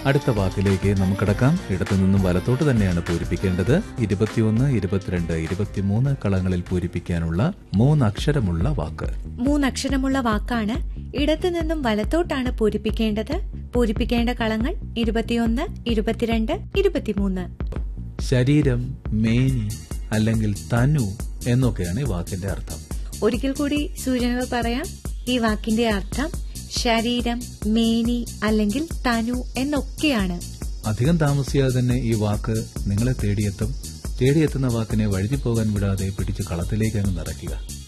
അടുത്ത വാക്കിലേക്ക് നമുക്ക് കടക്കാം ഇടത്തു നിന്നും വലത്തോട്ട് തന്നെയാണ് പൂരിപ്പിക്കേണ്ടത് ഇരുപത്തിയൊന്ന് ഇരുപത്തിരണ്ട് ഇരുപത്തിമൂന്ന് കളങ്ങളിൽ പൂരിപ്പിക്കാനുള്ള മൂന്നക്ഷരമുള്ള വാക്ക് മൂന്നക്ഷരമുള്ള വാക്കാണ് ഇടത്തു നിന്നും വലത്തോട്ടാണ് പൂരിപ്പിക്കേണ്ടത് പൂരിപ്പിക്കേണ്ട കളങ്ങൾ ഇരുപത്തിയൊന്ന് ഇരുപത്തിരണ്ട് ഇരുപത്തിമൂന്ന് ശരീരം മേനി അല്ലെങ്കിൽ തനു എന്നൊക്കെയാണ് ഈ വാക്കിന്റെ അർത്ഥം ഒരിക്കൽ കൂടി സൂചനകൾ പറയാം ഈ വാക്കിന്റെ അർത്ഥം ശരീരം മേനി അല്ലെങ്കിൽ തനു എന്നൊക്കെയാണ് അധികം താമസിയാതെ തന്നെ ഈ വാക്ക് നിങ്ങളെ തേടിയെത്തും തേടിയെത്തുന്ന വാക്കിനെ വഴുതി പോകാൻ വിടാതെ പിടിച്ച് കളത്തിലേക്ക് അങ്ങ് നിറയ്ക്കുക